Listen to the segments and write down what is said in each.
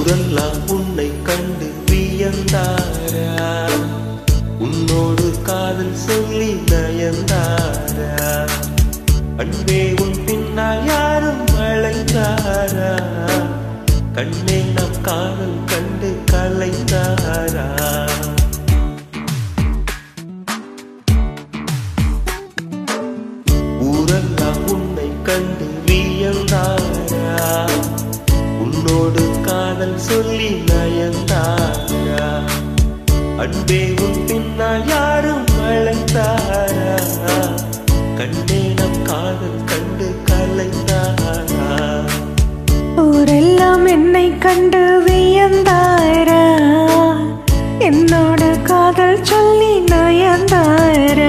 ஊரெல்லாம் உன்னை கண்டு வியந்தாரா உன்னோடு காதல் சொல்லி நயந்தாரா அன்பே உன் பின்னால் யாரும் அழைத்தாரா கண்ணே நம் காதல் கண்டு கலைந்தாரா ஊரெல்லாம் உன்னை கண்டு வியந்தாரா உன்னோடு காதல் சொல்லி நயந்தாரா அன்பே உன் பின்னால் யாரும் அழைத்தாரா கண்ணே நம் காதல் கண்டு கலைந்தாரா ஊரெல்லாம் என்னை கண்டு வியந்தாரா என்னோட காதல் சொல்லி நயந்தாரா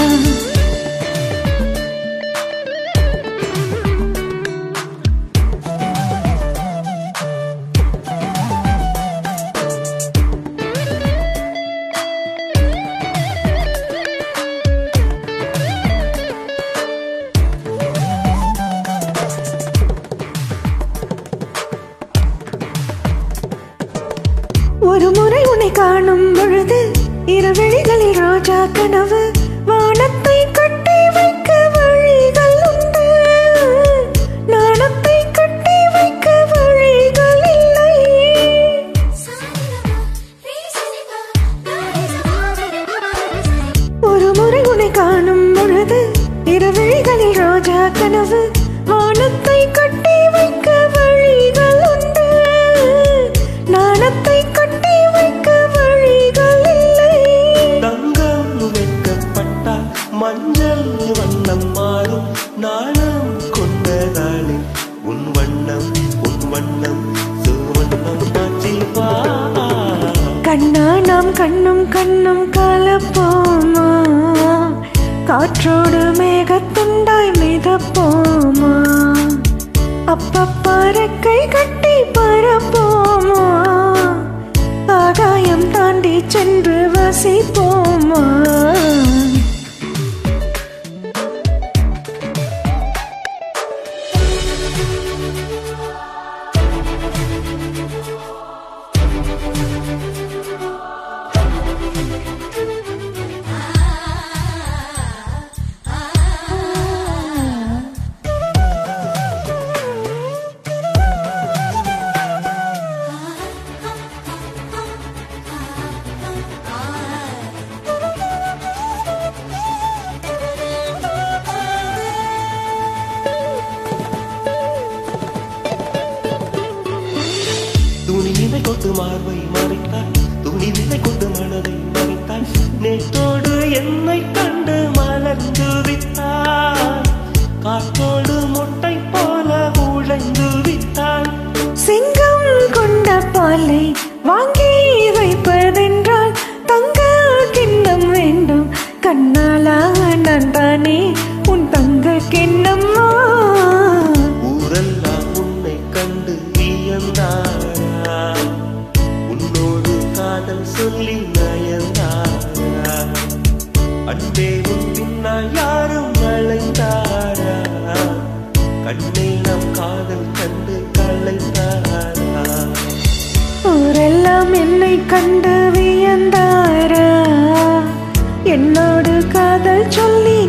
ஒரு முறை உன்னை காணும் பொழுது இருவழிகளில் ரோஜா கனவு வானத்தை கட்டி வைக்க வழிகள் உண்டு நாணத்தை கட்டி வைக்க வழிகள் இல்லை ஒரு முறை உன்னை காணும் பொழுது இருவழிகளில் ரோஜா கனவு வானத்தை கட்டி வைக்க வழிகள் உண்டு நாணத்தை கட்டி வைக்க வழிகள் இல்லை தங்கம் வைக்கப்பட்டால் மஞ்சள் வண்ணம் மாறும் நாணம் கொண்டதாலே உன் வண்ணம் உன் வண்ணம் சுவண்ணம் ஆச்சிவா கண்ணா நாம் கண்ணும் கண்ணும் கலப்போமா காற்றோடு மேகத்துண்டாய் மிதப்போமா அப்பப்பறக்கை கட்டி பரப்போமா ஆகாயம் தாண்டி சென்று வசிப்போமா துணிவினை கொண்டு மார்பை மறைத்தாய் துணிவினை கொண்டு மனதை மறைத்தாய் நேற்றோடு என்னை கண்டு மலர்ந்து விட்டாய் காற்றோடு முட்டை போல உழைந்து விட்டாய் சிங்கம் கொண்ட பாலை வாங்கி வைப்பதென்றால் தங்க கிண்ணம் வேண்டும் கண்ணாலா நான் தானே உன் தங்க கிண்ணம்மா ஊரெல்லாம் உன்னை கண்டு வியந்தாரா உன்னோடு காதல் சொல்லி நயந்தாரா அன்பே உன் பின்னால் யாரும் அழைந்தாரா கண்ணே நம் காதல் கண்டு கலைந்தாரா ஊரெல்லாம் என்னை கண்டு வியந்தாரா என்னோடு காதல் சொல்லி